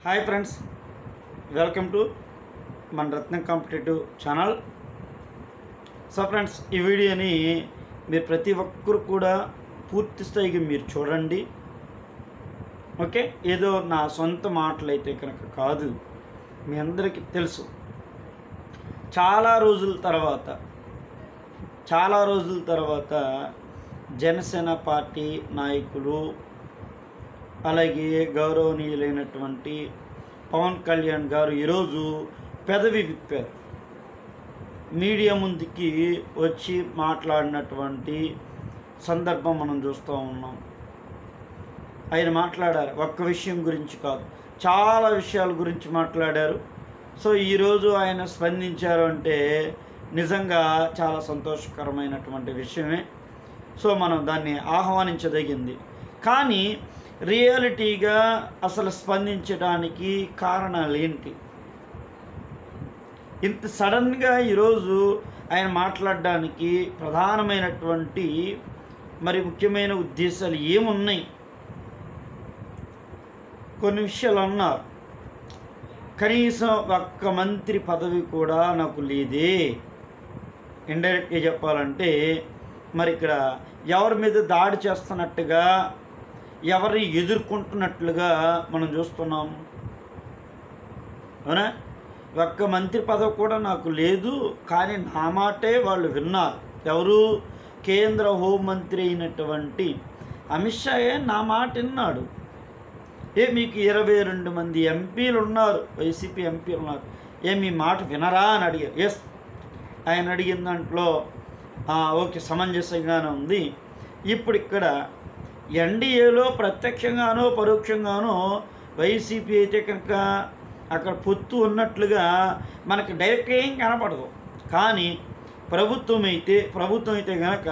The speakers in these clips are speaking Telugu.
హాయ్ ఫ్రెండ్స్ వెల్కమ్ టు మన Ratnam competitive channel so friends ఈ వీడియోని మీరు ప్రతి ఒక్కరు కూడా పూర్తి స్థాయిగా మీరు చూడండి ఓకే ఏదో నా సొంత మాటలు అయితే కనుక కాదు మీ అందరికీ తెలుసు చాలా రోజుల తర్వాత చాలా రోజుల తర్వాత జనసేన పార్టీ నాయకులు అలాగే గౌరవనీయులైనటువంటి పవన్ కళ్యాణ్ గారు ఈరోజు పెదవి విప్పారు మీడియా ముందుకి వచ్చి మాట్లాడినటువంటి సందర్భం మనం చూస్తూ ఉన్నాం ఆయన మాట్లాడారు ఒక్క విషయం గురించి కాదు చాలా విషయాల గురించి మాట్లాడారు సో ఈరోజు ఆయన స్పందించారు అంటే నిజంగా చాలా సంతోషకరమైనటువంటి విషయమే సో మనం దాన్ని ఆహ్వానించదగింది కానీ రియాలిటీగా అసలు స్పందించడానికి కారణాలు ఏంటి ఇంత సడన్గా ఈరోజు ఆయన మాట్లాడడానికి ప్రధానమైనటువంటి మరి ముఖ్యమైన ఉద్దేశాలు ఏమున్నాయి కొన్ని విషయాలు అన్నారు కనీసం ఒక్క మంత్రి పదవి కూడా నాకు లేదే ఇండైరెక్ట్గా చెప్పాలంటే మరి ఇక్కడ ఎవరి మీద దాడి చేస్తున్నట్టుగా ఎవరిని ఎదుర్కొంటున్నట్లుగా మనం చూస్తున్నాం అవునా ఒక్క మంత్రి పదవి కూడా నాకు లేదు కానీ నా మాటే వాళ్ళు విన్నారు ఎవరు కేంద్ర హోంమంత్రి అయినటువంటి అమిత్ షాయే నా మాట విన్నాడు ఏ మీకు ఇరవై రెండు మంది ఎంపీలు ఉన్నారు వైసీపీ ఎంపీలు ఉన్నారు ఏ మీ మాట వినరా అని అడిగారు ఎస్ ఆయన అడిగిన దాంట్లో "ఆ, ఓకే సమంజసంగానే ఉంది ఇప్పుడు ఇక్కడ ఎన్డీఏలో ప్రత్యక్షంగానో పరోక్షంగానో వైసీపీ అయితే కనుక అక్కడ పొత్తు ఉన్నట్లుగా మనకి డైరెక్ట్గా ఏం కనపడదు కానీ ప్రభుత్వం అయితే ప్రభుత్వం అయితే కనుక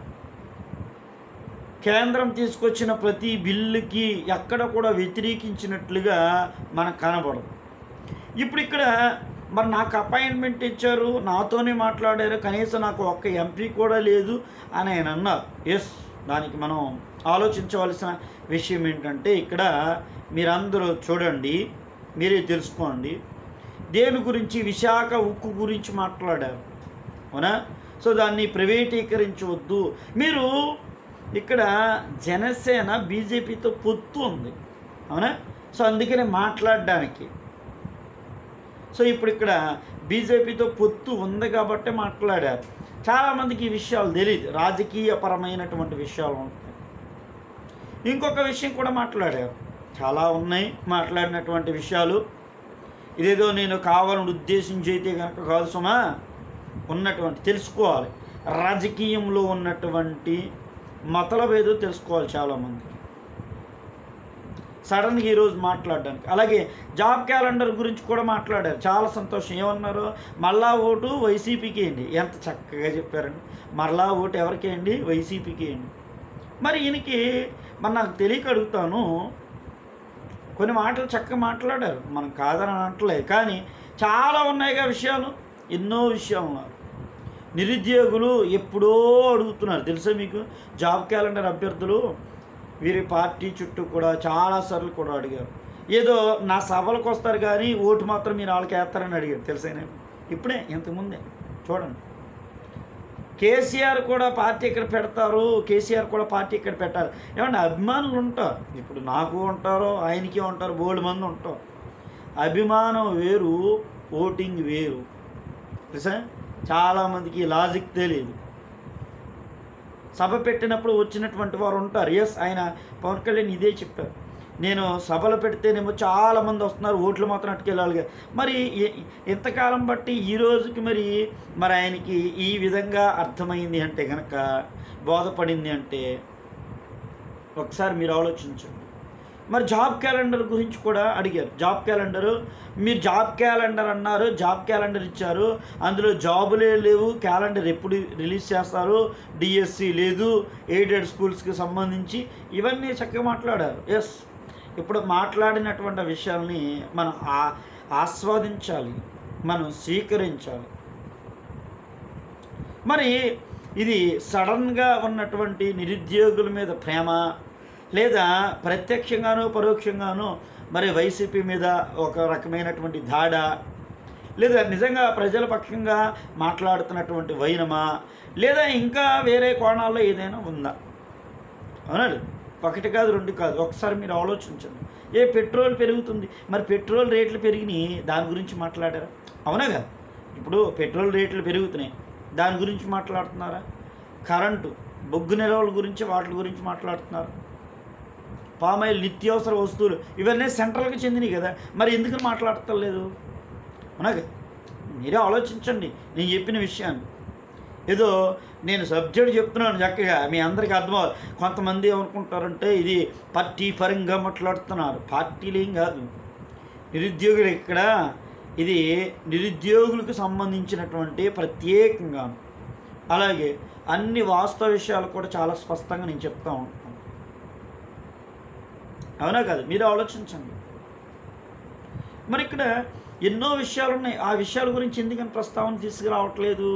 కేంద్రం తీసుకొచ్చిన ప్రతి బిల్లుకి ఎక్కడ కూడా వ్యతిరేకించినట్లుగా మనకు కనబడదు ఇప్పుడు ఇక్కడ మరి నాకు అపాయింట్మెంట్ ఇచ్చారు నాతోనే మాట్లాడారు కనీసం నాకు ఒక్క ఎంపీ కూడా లేదు అని ఆయన అన్నారు ఎస్ దానికి మనం ఆలోచించవలసిన విషయం ఏంటంటే ఇక్కడ మీరందరూ చూడండి మీరే తెలుసుకోండి దేని గురించి విశాఖ ఉక్కు గురించి మాట్లాడారు అవునా సో దాన్ని ప్రైవేటీకరించవద్దు మీరు ఇక్కడ జనసేన బీజేపీతో పొత్తు ఉంది అవునా సో అందుకనే మాట్లాడడానికి సో ఇప్పుడు ఇక్కడ బీజేపీతో పొత్తు ఉంది కాబట్టి మాట్లాడారు చాలామందికి ఈ విషయాలు తెలియదు రాజకీయపరమైనటువంటి విషయాలు ఉంటాయి ఇంకొక విషయం కూడా మాట్లాడారు చాలా ఉన్నాయి మాట్లాడినటువంటి విషయాలు ఇదేదో నేను కావాలని ఉద్దేశించి అయితే కనుక కాదు సుమా ఉన్నటువంటి తెలుసుకోవాలి రాజకీయంలో ఉన్నటువంటి మతలభేదో తెలుసుకోవాలి చాలామందికి సడన్గా ఈరోజు మాట్లాడడానికి అలాగే జాబ్ క్యాలెండర్ గురించి కూడా మాట్లాడారు చాలా సంతోషం ఏమన్నారు మళ్ళా ఓటు వైసీపీకి వేయండి ఎంత చక్కగా చెప్పారండి మరలా ఓటు ఎవరికి వేయండి వైసీపీకి వేయండి మరి ఈయనకి మరి నాకు తెలియక అడుగుతాను కొన్ని మాటలు చక్కగా మాట్లాడారు మనం కాదని అనట్లేదు కానీ చాలా ఉన్నాయిగా విషయాలు ఎన్నో విషయాలు ఉన్నారు నిరుద్యోగులు ఎప్పుడో అడుగుతున్నారు తెలుసా మీకు జాబ్ క్యాలెండర్ అభ్యర్థులు వీరి పార్టీ చుట్టూ కూడా చాలాసార్లు కూడా అడిగారు ఏదో నా సభలకు వస్తారు కానీ ఓటు మాత్రం మీరు వాళ్ళకి వేస్తారని అడిగారు తెలుసా నేను ఇప్పుడే ఇంతకుముందే చూడండి కేసీఆర్ కూడా పార్టీ ఇక్కడ పెడతారు కేసీఆర్ కూడా పార్టీ ఇక్కడ పెట్టారు ఏమంటే అభిమానులు ఉంటారు ఇప్పుడు నాకు ఉంటారు ఆయనకి ఉంటారు బోల్డ్ మంది ఉంటారు అభిమానం వేరు ఓటింగ్ వేరు తెలుసా చాలామందికి ఈ లాజిక్ తెలియదు సభ పెట్టినప్పుడు వచ్చినటువంటి వారు ఉంటారు ఎస్ ఆయన పవన్ కళ్యాణ్ ఇదే చెప్పారు నేను సభలు పెడితేనేమో చాలామంది వస్తున్నారు ఓట్లు మాత్రం అట్టుకెళ్ళాలి మరి ఎ- ఎంతకాలం బట్టి ఈ రోజుకి మరి మరి ఆయనకి ఈ విధంగా అర్థమైంది అంటే కనుక బోధపడింది అంటే ఒకసారి మీరు ఆలోచించండి మరి జాబ్ క్యాలెండర్ గురించి కూడా అడిగారు జాబ్ క్యాలెండరు మీరు జాబ్ క్యాలెండర్ అన్నారు జాబ్ క్యాలెండర్ ఇచ్చారు అందులో జాబులే లేవు క్యాలెండర్ ఎప్పుడు రిలీజ్ చేస్తారు డిఎస్సి లేదు ఎయిడెడ్ స్కూల్స్కి సంబంధించి ఇవన్నీ చక్కగా మాట్లాడారు ఎస్ ఇప్పుడు మాట్లాడినటువంటి విషయాల్ని మనం ఆ ఆస్వాదించాలి మనం స్వీకరించాలి మరి ఇది సడన్గా ఉన్నటువంటి నిరుద్యోగుల మీద ప్రేమ లేదా ప్రత్యక్షంగానో పరోక్షంగానో మరి వైసీపీ మీద ఒక రకమైనటువంటి దాడ లేదా నిజంగా ప్రజల పక్షంగా మాట్లాడుతున్నటువంటి వైనమా లేదా ఇంకా వేరే కోణాల్లో ఏదైనా ఉందా అవునండి ఒకటి కాదు రెండు కాదు ఒకసారి మీరు ఆలోచించండి ఏ పెట్రోల్ పెరుగుతుంది మరి పెట్రోల్ రేట్లు పెరిగినాయి దాని గురించి మాట్లాడారా అవునా కదా ఇప్పుడు పెట్రోల్ రేట్లు పెరుగుతున్నాయి దాని గురించి మాట్లాడుతున్నారా కరెంటు బొగ్గు నిల్వల గురించి వాటి గురించి మాట్లాడుతున్నారు పామాయిల్ నిత్యావసర వస్తువులు ఇవన్నీ సెంట్రల్కి చెందినవి కదా మరి ఎందుకు మాట్లాడతలేదు అవునా కదా మీరే ఆలోచించండి నేను చెప్పిన విషయాన్ని ఏదో నేను సబ్జెక్ట్ చెప్తున్నాను చక్కగా మీ అందరికీ అర్థం కొంతమంది ఏమనుకుంటారంటే ఇది పార్టీ పరంగా మాట్లాడుతున్నారు పార్టీలు ఏం కాదు నిరుద్యోగులు ఇక్కడ ఇది నిరుద్యోగులకు సంబంధించినటువంటి ప్రత్యేకంగా అలాగే అన్ని వాస్తవ విషయాలు కూడా చాలా స్పష్టంగా నేను చెప్తా ఉంటాను అవునా కాదు మీరు ఆలోచించండి మరి ఇక్కడ ఎన్నో విషయాలు ఉన్నాయి ఆ విషయాల గురించి ఎందుకని ప్రస్తావన తీసుకురావట్లేదు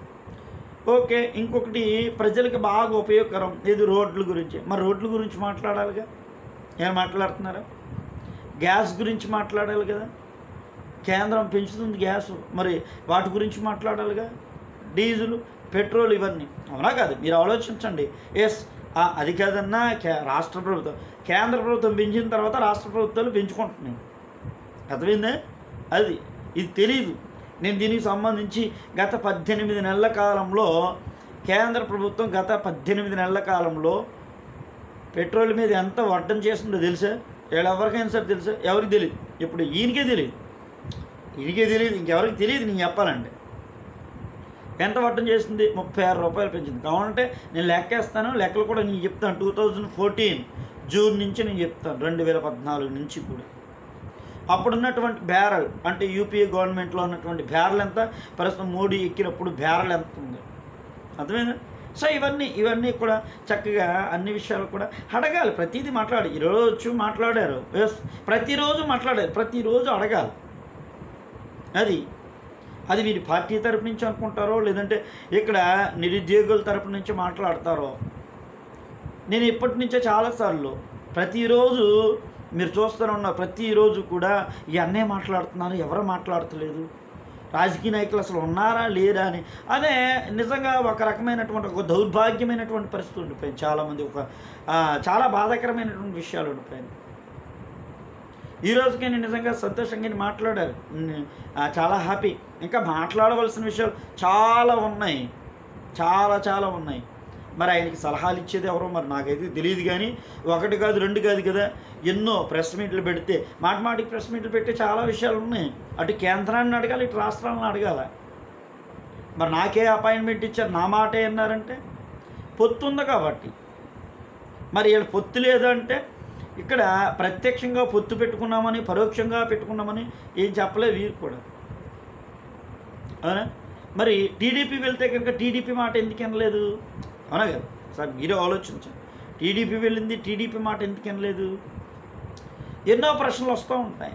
ఓకే ఇంకొకటి ప్రజలకు బాగా ఉపయోగకరం ఏది రోడ్ల గురించి మరి రోడ్ల గురించి మాట్లాడాలిగా ఏం మాట్లాడుతున్నారా గ్యాస్ గురించి మాట్లాడాలి కదా కేంద్రం పెంచుతుంది గ్యాస్ మరి వాటి గురించి మాట్లాడాలిగా డీజిల్ పెట్రోల్ ఇవన్నీ అవునా కాదు మీరు ఆలోచించండి ఎస్ అది కాదన్నా కే- రాష్ట్ర ప్రభుత్వం కేంద్ర ప్రభుత్వం పెంచిన తర్వాత రాష్ట్ర ప్రభుత్వాలు పెంచుకుంటున్నాయి అర్థమైందా అది ఇది తెలియదు నేను దీనికి సంబంధించి గత పద్దెనిమిది నెలల కాలంలో కేంద్ర ప్రభుత్వం గత పద్దెనిమిది నెలల కాలంలో పెట్రోల్ మీద ఎంత వడ్డం చేస్తుందో తెలుసా వీళ్ళు ఎవరికైనా సరే తెలుసా ఎవరికి తెలియదు ఇప్పుడు ఈయనకే తెలియదు ఈయనకే తెలియదు ఇంకెవరికి తెలియదు నేను చెప్పాలంటే ఎంత వడ్డం చేస్తుంది ముప్పై ఆరు రూపాయలు పెంచింది కావాలంటే నేను లెక్కేస్తాను లెక్కలు కూడా నేను చెప్తాను టూ థౌజండ్ ఫోర్టీన్ జూన్ నుంచి నేను చెప్తాను రెండు వేల పద్నాలుగు నుంచి కూడా అప్పుడున్నటువంటి బ్యారల్ అంటే యూపీఏ గవర్నమెంట్లో ఉన్నటువంటి బ్యారల్ ఎంత ప్రస్తుతం మోడీ ఎక్కినప్పుడు బ్యారల్ ఎంత ఉంది అర్థమైందా సో ఇవన్నీ ఇవన్నీ కూడా చక్కగా అన్ని విషయాలు కూడా అడగాలి ప్రతిదీ మాట్లాడి ఈరోజు మాట్లాడారు ఎస్ ప్రతిరోజు మాట్లాడారు ప్రతిరోజు అడగాలి అది అది మీరు పార్టీ తరపు నుంచి అనుకుంటారో లేదంటే ఇక్కడ నిరుద్యోగుల తరపు నుంచి మాట్లాడతారో నేను ఇప్పటి నుంచే చాలాసార్లు ప్రతిరోజు మీరు చూస్తూనే ఉన్నారు ప్రతిరోజు కూడా ఇవన్నీ మాట్లాడుతున్నారు ఎవరు మాట్లాడతలేదు రాజకీయ నాయకులు అసలు ఉన్నారా లేరా అని అదే నిజంగా ఒక రకమైనటువంటి ఒక దౌర్భాగ్యమైనటువంటి పరిస్థితి ఉండిపోయింది చాలామంది ఒక ఆ, చాలా బాధాకరమైనటువంటి విషయాలు ఉండిపోయింది ఈ రోజుకి నేను నిజంగా సంతోషంగా నేను మాట్లాడారు ఉమ్, ఆ, చాలా హ్యాపీ ఇంకా మాట్లాడవలసిన విషయాలు చాలా ఉన్నాయి చాలా చాలా ఉన్నాయి మరి ఆయనకి సలహాలు ఇచ్చేది ఎవరో మరి నాకైతే తెలియదు కానీ ఒకటి కాదు రెండు కాదు కదా ఎన్నో ప్రెస్ మీట్లు పెడితే మాట మాటికి ప్రెస్ మీట్లు పెట్టి చాలా విషయాలు ఉన్నాయి అటు కేంద్రాన్ని అడగాలి ఇటు రాష్ట్రాలను అడగాల మరి నాకే అపాయింట్మెంట్ ఇచ్చారు నా మాటే అన్నారంటే పొత్తు ఉంది కాబట్టి మరి వీళ్ళు పొత్తు లేదంటే ఇక్కడ ప్రత్యక్షంగా పొత్తు పెట్టుకున్నామని పరోక్షంగా పెట్టుకున్నామని ఏం చెప్పలేదు వీరు కూడా అవునా మరి టీడీపీ వెళ్తే కనుక టీడీపీ మాట ఎందుకు వినలేదు అవునా కదా సార్ మీరే ఆలోచించండి టీడీపీ వెళ్ళింది టీడీపీ మాట ఎందుకు వినలేదు ఎన్నో ప్రశ్నలు వస్తూ ఉంటాయి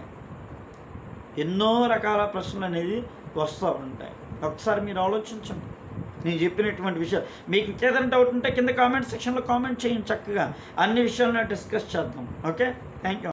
ఎన్నో రకాల ప్రశ్నలు అనేది వస్తూ ఉంటాయి ఒకసారి మీరు ఆలోచించండి నేను చెప్పినటువంటి విషయాలు మీకు ఇంకేదైనా డౌట్ ఉంటే కింద కామెంట్ సెక్షన్లో కామెంట్ చేయండి చక్కగా అన్ని విషయాలను డిస్కస్ చేద్దాం ఓకే థ్యాంక్ యూ